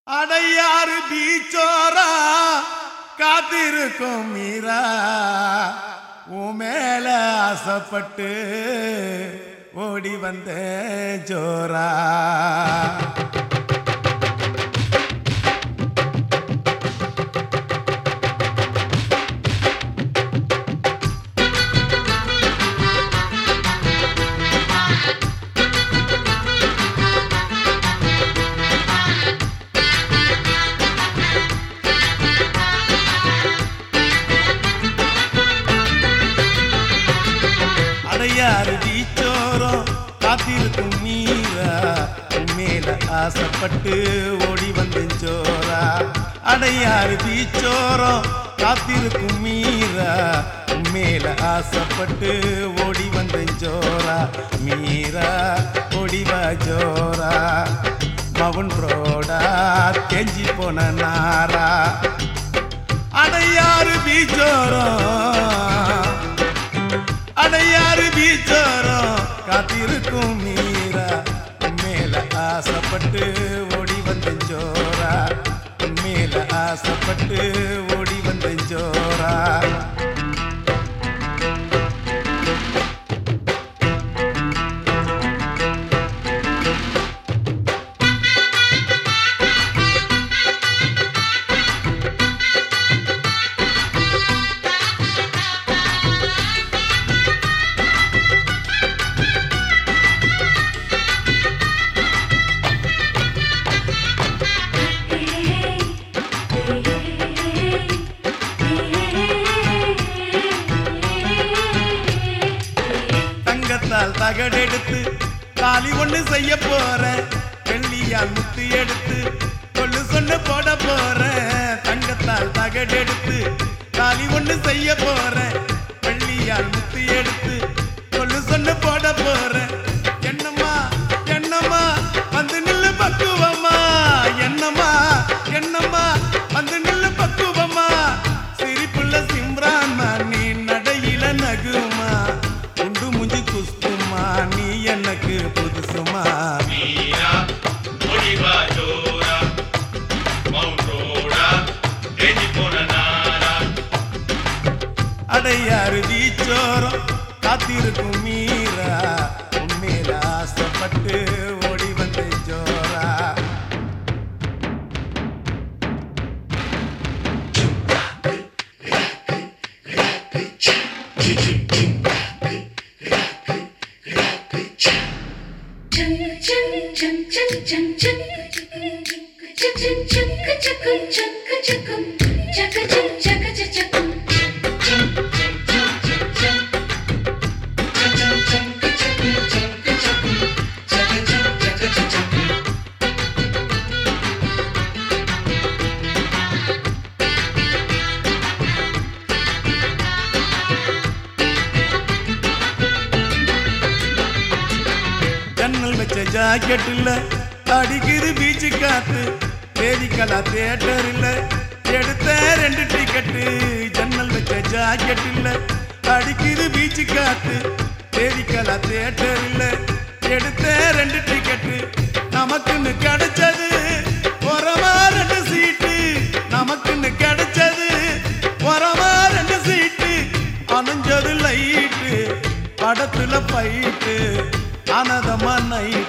அடையாறு பீச்சோரா காத்திருக்கும் மீரா உன் மேல ஆசைப்பட்டு ஓடி வந்த ஜோரா அடையாறு பீச்சோரம் காத்திருக்கும் மீரா உன் மேல ஆசைப்பட்டு ஓடி வந்த ஜோரா அடையாறு பீச்சோரம் காத்திருக்கும் மீரா உன் மேல ஆசைப்பட்டு ஓடி வந்த ஜோரா மீரா ஓடிவா ஜோரா மவுன் ரோடா தெஞ்சி போன நாரா அடையாறு பீச்சோரம் அடையாறு பீச்சோரம் காத்திருக்கும் மீரா மேல ஆசைப்பட்டு ஓடி வந்த ஜோரா மேல ஆசைப்பட்டு ஓடி வந்த ஜோரா தங்கத்தால் தகடெடுத்து தாலி ஒண்ணு செய்ய போறேன் வெள்ளியால் முத்து எடுத்து கொள்ளு சொன்னு போட போறேன் தங்கத்தால் தகடெடுத்து தாலி ஒண்ணு செய்ய போறேன் வெள்ளியால் முத்து எடுத்து கொள்ளு சொன்னு போட போறேன் என்னம்மா என்னம்மா வந்து நில்லு பக்குவமா என்னம்மா என்னம்மா வந்து நில்லு பக்குவமா சிரிப்புள்ள சிம்ரான்மா நீ நடையில நகுமா உண்டு முஞ்சி குஸ்துமா நீ எனக்கு புதுசுமா மீரா ஒளிவா ஜோரா மவுண்ட் ரோடா தேஞ்சி போன நாரா அடையாறு வீச்சோரம் காத்திருக்கும் மீரா உண்மையில ஆசைப்பட்டு ஓடி வந்த ஜோரா ஜன்னல் வச்ச ஜாக்கெட்டில் அடிக்குது பீச்சு காத்து தேதிக்கலா தியேட்டரில் எடுத்த ரெண்டு டிக்கெட்டு ஜன்னல் வச்ச ஜாக்கெட்டில் அடிக்குது பீச்சு காத்து தேதிக்கலா தியேட்டரில் எடுத்த ரெண்டு டிக்கெட்டு நமக்குன்னு கிடைச்சது உரமா ரெண்டு சீட்டு நமக்குன்னு கிடைச்சது உரமா ரெண்டு சீட்டு அணைஞ்சது லைட்டு படத்துல பைட்டு அனதமா நைட்டு